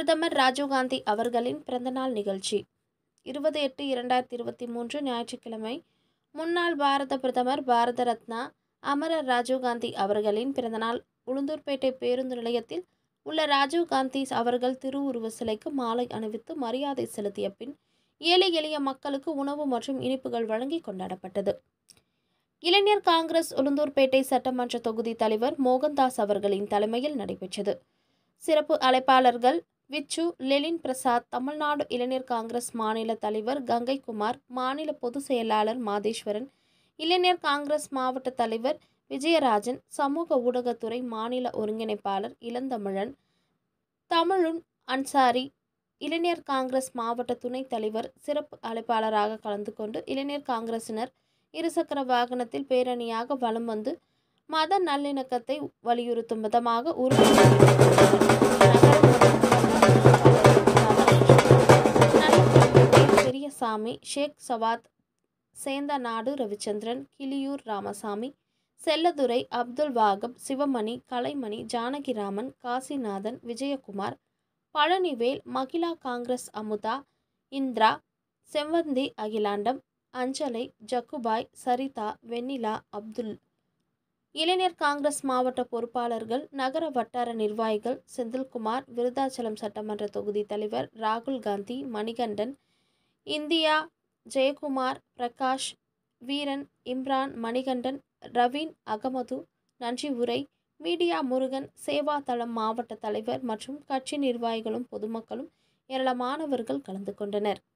பிரதமர் ராஜீவ்காந்தி அவர்களின் பிறந்தநாள் நிகழ்ச்சி இருபது எட்டு இரண்டாயிரத்தி இருபத்தி மூன்று ஞாயிற்றுக்கிழமை முன்னாள் பாரத பிரதமர் பாரத ரத்னா அமரர் ராஜீவ்காந்தி அவர்களின் பிறந்தநாள் உளுந்தூர்பேட்டை பேருந்து நிலையத்தில் உள்ள ராஜீவ்காந்தி அவர்கள் திருவுருவ சிலைக்கு மாலை அணிவித்து மரியாதை செலுத்திய பின் ஏழை எளிய மக்களுக்கு உணவு மற்றும் இனிப்புகள் வழங்கி கொண்டாடப்பட்டது இளைஞர் காங்கிரஸ் உளுந்தூர்பேட்டை சட்டமன்ற தொகுதி தலைவர் மோகன்தாஸ் அவர்களின் தலைமையில் நடைபெற்றது சிறப்பு அழைப்பாளர்கள் விச்சு லெலின் பிரசாத் தமிழ்நாடு இளைஞர் காங்கிரஸ் மாநில தலைவர் கங்கை குமார் மாநில பொதுச் செயலாளர் மாதேஸ்வரன் இளைஞர் காங்கிரஸ் மாவட்ட தலைவர் விஜயராஜன் சமூக ஊடகத்துறை மாநில ஒருங்கிணைப்பாளர் இளந்தமிழன் தமிழுன் அன்சாரி இளைஞர் காங்கிரஸ் மாவட்ட துணைத் தலைவர் சிறப்பு அழைப்பாளராக கலந்து கொண்டு இளைஞர் காங்கிரசினர் இருசக்கர வாகனத்தில் பேரணியாக வலம் வந்து மத நல்லிணக்கத்தை வலியுறுத்தும் விதமாக உருவம் பெரியசாமி ஷேக் சவாத் சேந்தநாடு ரவிச்சந்திரன் கிளியூர் ராமசாமி செல்லதுரை அப்துல் வாகப் சிவமணி கலைமணி ஜானகிராமன் காசிநாதன் விஜயகுமார் பழனிவேல் மகிழா காங்கிரஸ் அமுதா இந்திரா செவ்வந்தி அகிலாண்டம் அஞ்சலை ஜக்குபாய் சரிதா வெண்ணிலா அப்துல் இளைஞர் காங்கிரஸ் மாவட்ட பொறுப்பாளர்கள் நகர வட்டார நிர்வாகிகள் செந்தில்குமார் விருதாச்சலம் சட்டமன்ற தொகுதி தலைவர் ராகுல் காந்தி மணிகண்டன் இந்தியா ஜெயக்குமார் பிரகாஷ் வீரன் இம்ரான் மணிகண்டன் ரவீன் அகமது நன்றி உரை மீடியா முருகன் சேவா தளம் மாவட்ட தலைவர் மற்றும் கட்சி நிர்வாகிகளும் பொதுமக்களும் ஏராளமானவர்கள் கலந்து கொண்டனர்